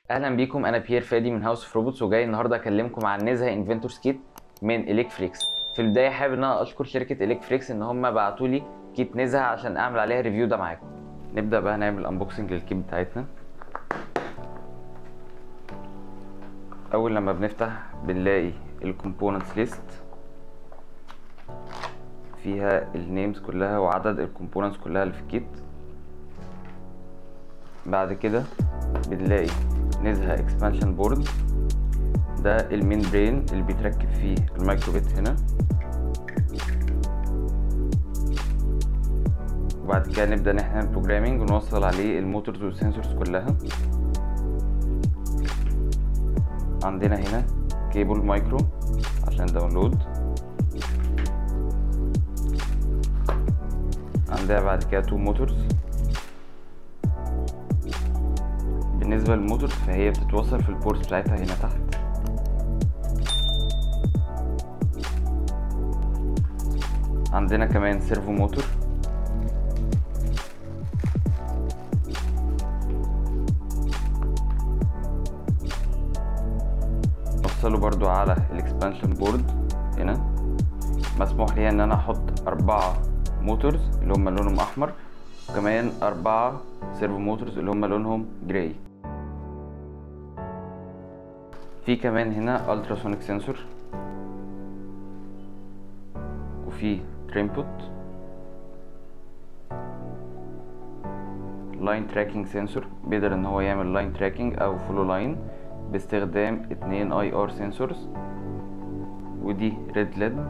اهلا بيكم انا بيير فادي من هاوس اوف روبوتس وجاي النهارده اكلمكم عن نزهه انفنتور سكيت من الكفليكس في البدايه حابب ان انا اشكر شركه الكفليكس ان هم بعتوا لي كيت نزهه عشان اعمل عليها ريفيو ده معاكم نبدا بقى نعمل انبوكسنج للكيت بتاعتنا اول لما بنفتح بنلاقي الكومبوننتس ليست فيها النيمز كلها وعدد الكومبوننتس كلها اللي في الكيت بعد كده بنلاقي نزهة اكسبانشن بورد ده المين برين اللي بيتركب فيه المايكرو بت هنا وبعد كده نبدأ نحن بروجرامينج ونوصل عليه الموتورز والسنسورز كلها عندنا هنا كيبل مايكرو عشان داونلود عندنا بعد كده تو موتورز بالنسبة للموتورز فهي بتتوصل في البورت بتاعتها هنا تحت عندنا كمان سيرفو موتور وصله برضو على الاكسبانشن بورد هنا مسموح لي ان انا احط اربعة موتورز اللي هم لونهم احمر وكمان اربعة سيرفو موتورز اللي هم لونهم جراي في كمان هنا التراسونيك سنسور وفي تريمبوت لاين تراكنج سنسور بيقدر ان هو يعمل لاين تراكنج او فولو لاين باستخدام اتنين اي ار سنسورز ودي ريد ليد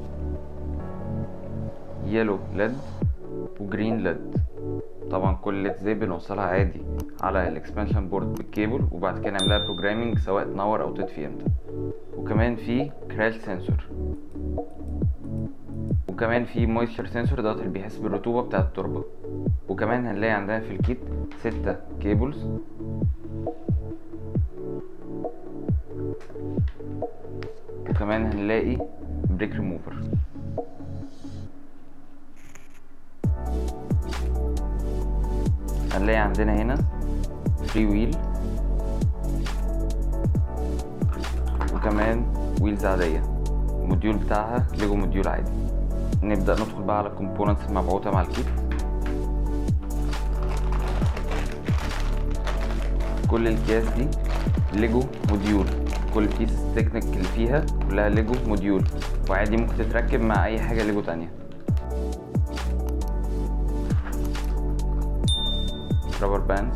يلو ليد وجرين ليد طبعا كل ليد زي بنوصلها عادي على الاكسبانشن بورد بالكيبل وبعد كده نعملها بروجرامينج سواء تنور او تطفي امتى وكمان في كراش سنسور وكمان في مويستشر سنسور دوت اللي بيحس بالرطوبه بتاعه التربه وكمان هنلاقي عندنا في الكيت ستة كيبلز وكمان هنلاقي بريك ريموفر هنلاقي عندنا هنا فري ويل وكمان ويلز عادية الموديول بتاعها ليجو موديول عادي نبدأ ندخل بقى على الكومبوننتس المبعوثة مع الكيت كل الكياس دي ليجو موديول كل بيس تكنيك اللي فيها كلها ليجو موديول وعادي ممكن تتركب مع اي حاجة ليجو تانية رابر باندز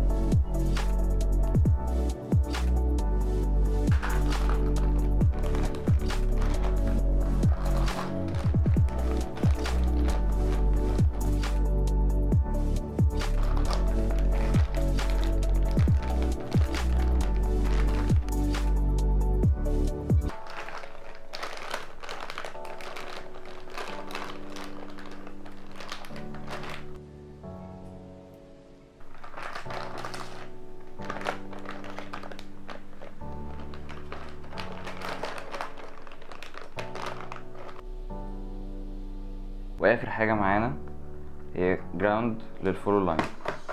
واخر حاجه معانا هي جراوند للفولو لاين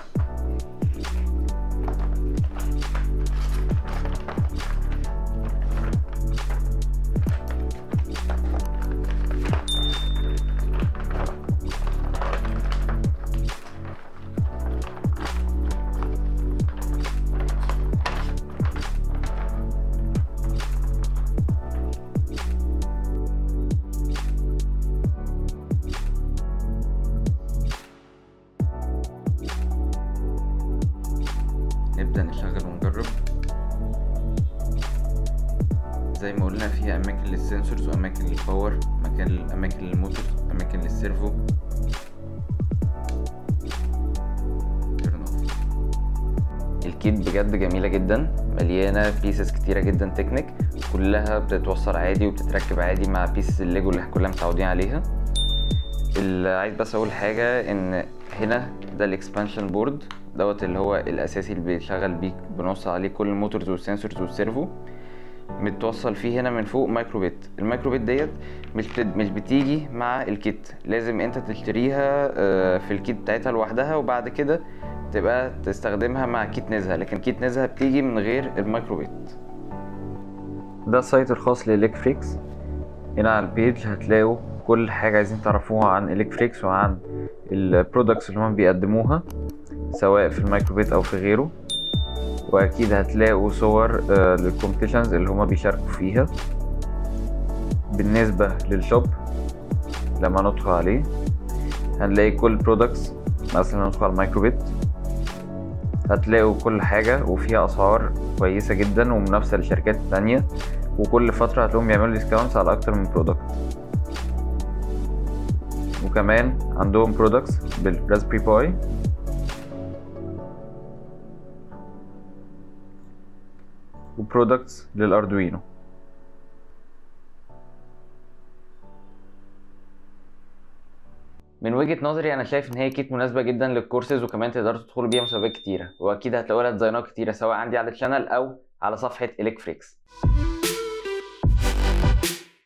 نبدأ نشغل ونجرب زي ما قلنا فيها أماكن للسنسورز وأماكن للباور مكان أماكن للموتور أماكن للسيرفو الكيت بجد جميلة جدا مليانة بيسز كتيرة جدا تكنيك كلها بتتوصل عادي وبتتركب عادي مع بيسز الليجو اللي كلنا متعودين عليها اللي عايز بس اقول حاجة ان هنا ده الاكسبانشن بورد دوت اللي هو الاساسي اللي بيشغل بيه بنوصل عليه كل الموتورز والسنسورز والسيرفو متوصل فيه هنا من فوق مايكرو بت المايكرو بت ديت مش بت- مش بتيجي مع الكيت لازم انت تشتريها آه، في الكيت بتاعتها لوحدها وبعد كده تبقى تستخدمها مع كيت نزهه لكن كيت نزهه بتيجي من غير المايكرو بت ده السايت الخاص لإلكتريكس هنا على البيج هتلاقوا كل حاجة عايزين تعرفوها عن إلكتريكس وعن البرودكتس اللي هم بيقدموها سواء في المايكروبيت أو في غيره وأكيد هتلاقوا صور آه، للكومبيتيشنز اللي هما بيشاركوا فيها بالنسبة للشوب لما ندخل عليه هنلاقي كل برودكتس مثلا ندخل على المايكروبيت هتلاقوا كل حاجة وفيها أسعار كويسة جدا ومنافسة للشركات التانية وكل فترة هتلاقيهم بيعملوا ديسكاونتس على أكتر من برودكت وكمان عندهم برودكتس بالراسبري باي وبرودكتس للأردوينو من وجهة نظري انا شايف ان هي كيت مناسبة جدا للكورسز وكمان تقدروا تدخلوا بيها مسابقات كتيرة واكيد هتلاقوا لها ديزاينات كتيرة سواء عندي على الشانل او على صفحة الكفريكس